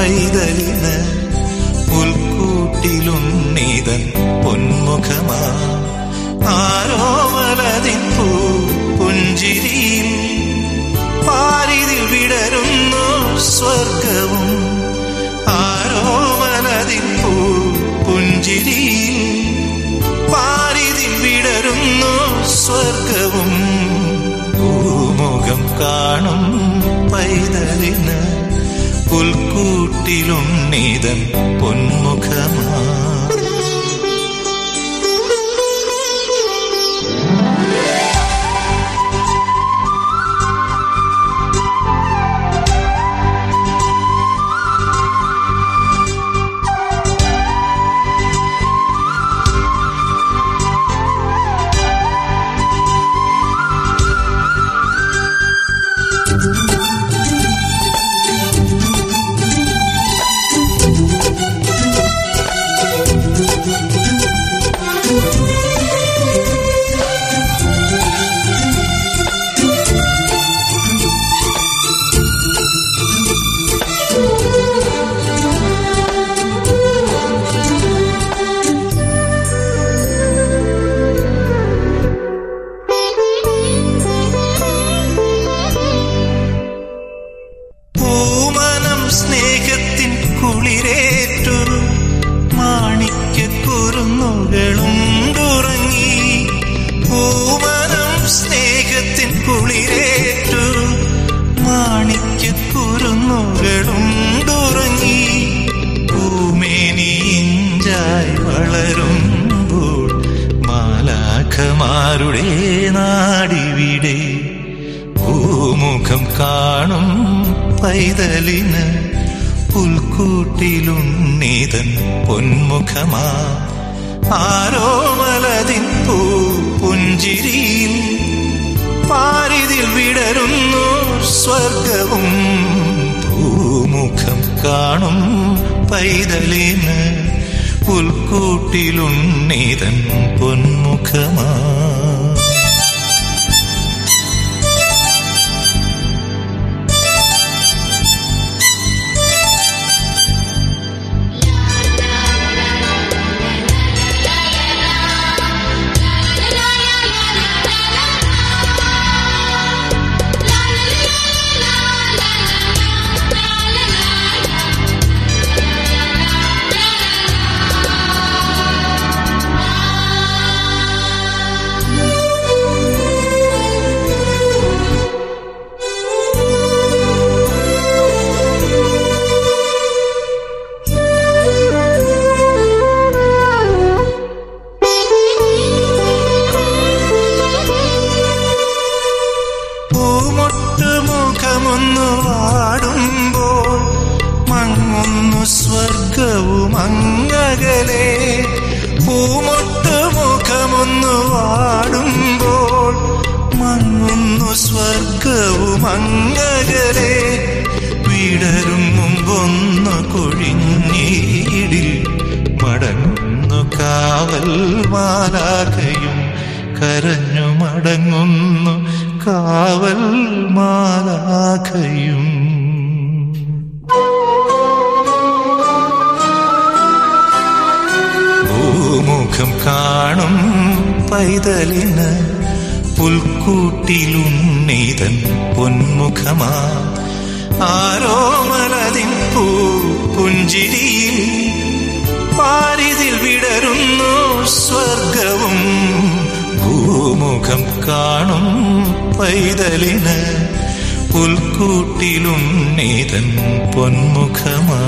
പൈതലിന് പുൽക്കൂട്ടിലുണ്ണീതൻ പൊന്മുഖമാ ആരോമലതിൻ പൂ പുഞ്ചിരിയിൽ പാരിതിൽ വിടരുന്നു സ്വർഗവും ആരോമലതിൻ പൂ പുഞ്ചിരിയിൽ പാരിതിൽ വിടരുന്നു സ്വർഗവും ഭൂമുഖം കാണും പൈതലിന് പുൽക്കൂട്ടിലുണ്ണീതൻ പൊന്മുഖമാ പൂമനം സ്നേഹത്തിൻ കുളിരേറ്റു മാണിക്യക്കുറുന്നുകളുണ്ടുറങ്ങി പൂമനം സ്നേഹത്തിൻ കുളിരേറ്റു മാണിക്യക്കുറുന്നുകളുണ്ടുറങ്ങി പൂമേനി ഇഞ്ചായി വളരുമ്പോൾ മാലാഖമാരുടെ നാടിവിടെ ഭൂമുഖം കാണും പൈതലിന് പുൽക്കൂട്ടിലുണ്ണീതൻ പൊന്മുഖമാ ആരോമലതിൻ പൂ പുഞ്ചിരിയിൽ പാരിതിൽ വിടരുന്നു സ്വർഗവും ഭൂമുഖം കാണും പൈതലിന് പുൽക്കൂട്ടിലുണ്ണീതൻ പൊന്മുഖമാ പൂമൊട്ട് മുഖമൊന്നു വാടുമ്പോൾ മങ്ങുന്നു സ്വർഗവും അങ്ങകലെ പൂമൊട്ട് മുഖമൊന്നു വാടുമ്പോൾ മങ്ങുന്നു സ്വർഗവും അങ്ങകലെ വിടരും മുമ്പൊന്നു കൊഴിഞ്ഞീടിൽ മടങ്ങുന്നു കാവൽ മാലാകയും കരഞ്ഞു മടങ്ങുന്നു കാവൽ മാലാഖയും ഭൂമുഖം കാണും പൈതലിന് പുൽക്കൂട്ടിലുണ്ണീതൻ പൊന്മുഖമാ ആരോമലതിൻ പൂ പുഞ്ചിരിയിൽ പാരിതിൽ വിടരുന്നു സ്വർഗവും ഭൂമുഖം കാണും പൈതലിന് പുൽക്കൂട്ടിലുണ്ണീതൻ പൊന്മുഖമാ